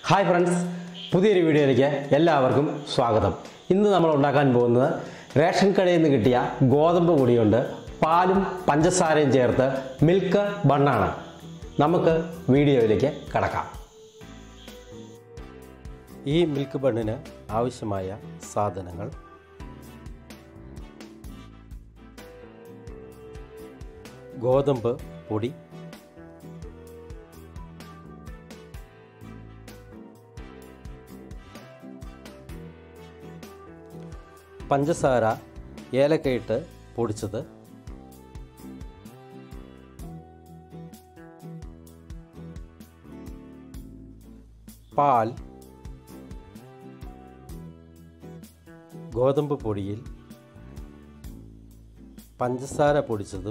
hi friends പുതിയൊരു വീഡിയോയിലേക്ക് എല്ലാവർക്കും സ്വാഗതം ഇന്ന് നമ്മൾ ഉണ്ടാക്കാൻ പോകുന്നത് റേഷൻ കടയിൽ നിന്ന് കിട്ടിയ ഗോതമ്പ് പൊടി കൊണ്ട് പാലും പഞ്ചസാരയും ചേർത്ത് മിൽക്ക് ബണ്ണാണ് നമുക്ക് വീഡിയോയിലേക്ക് കടക്കാം ഈ മിൽക്ക് ബണ്ണിന് ആവശ്യമായ സാധനങ്ങൾ ഗോതമ്പ് പൊടി പഞ്ചസാര ഏലക്കയിട്ട് പൊടിച്ചത് പാൽ ഗോതമ്പ് പൊടിയിൽ പഞ്ചസാര പൊടിച്ചതും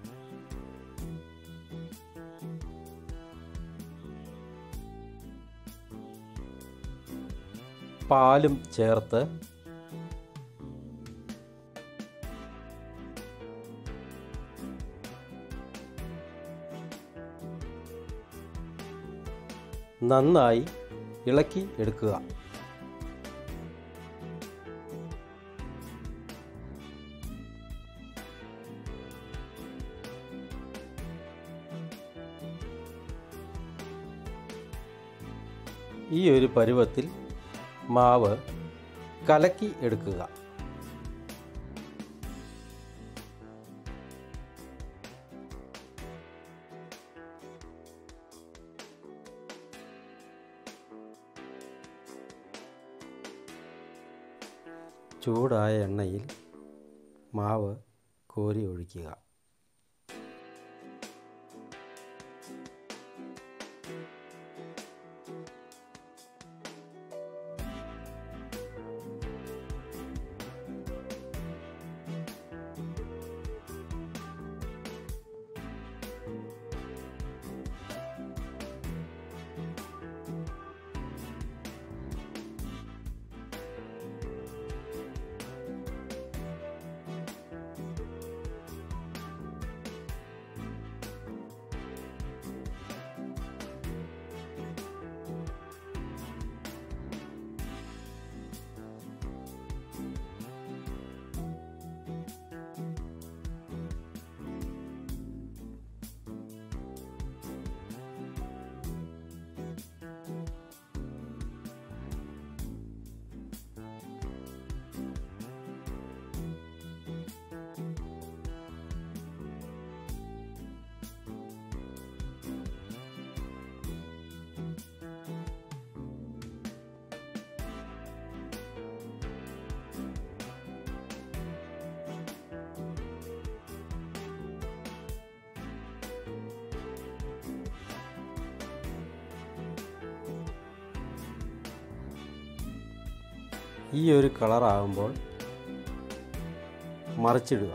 പാലും ചേർത്ത് നന്നായി ഇളക്കി എടുക്കുക ഈ ഒരു പരുവത്തിൽ മാവ് കലക്കി എടുക്കുക ചൂടായ എണ്ണയിൽ മാവ് കോരി ഒഴിക്കുക ഈ ഒരു കളറാകുമ്പോൾ മറിച്ചിടുക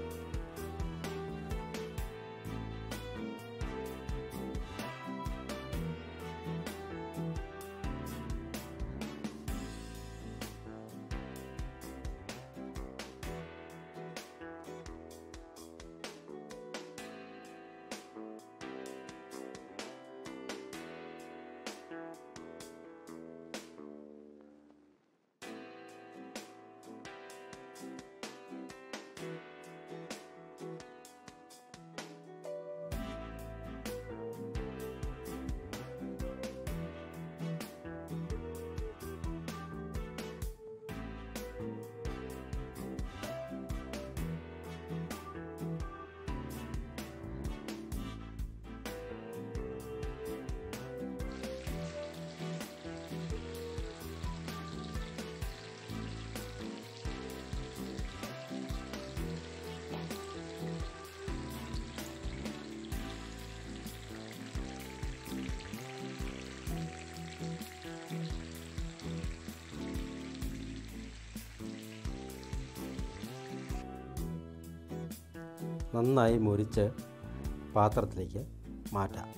നന്നായി മുരിച്ച് പാത്രത്തിലേക്ക് മാറ്റാം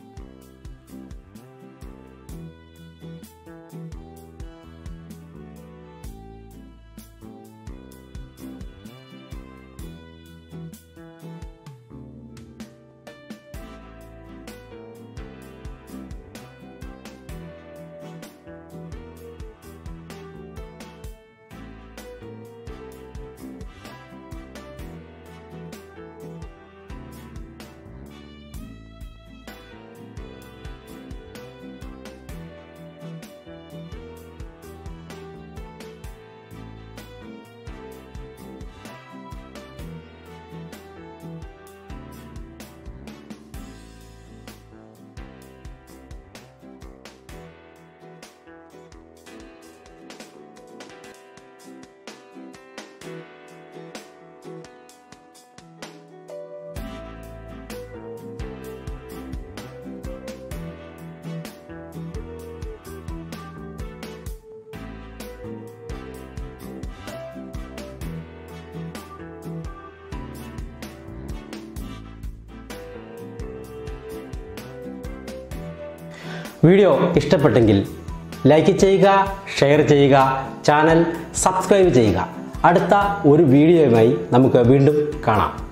വീഡിയോ ഇഷ്ടപ്പെട്ടെങ്കിൽ ലൈക്ക് ചെയ്യുക ഷെയർ ചെയ്യുക ചാനൽ സബ്സ്ക്രൈബ് ചെയ്യുക അടുത്ത ഒരു വീഡിയോയുമായി നമുക്ക് വീണ്ടും കാണാം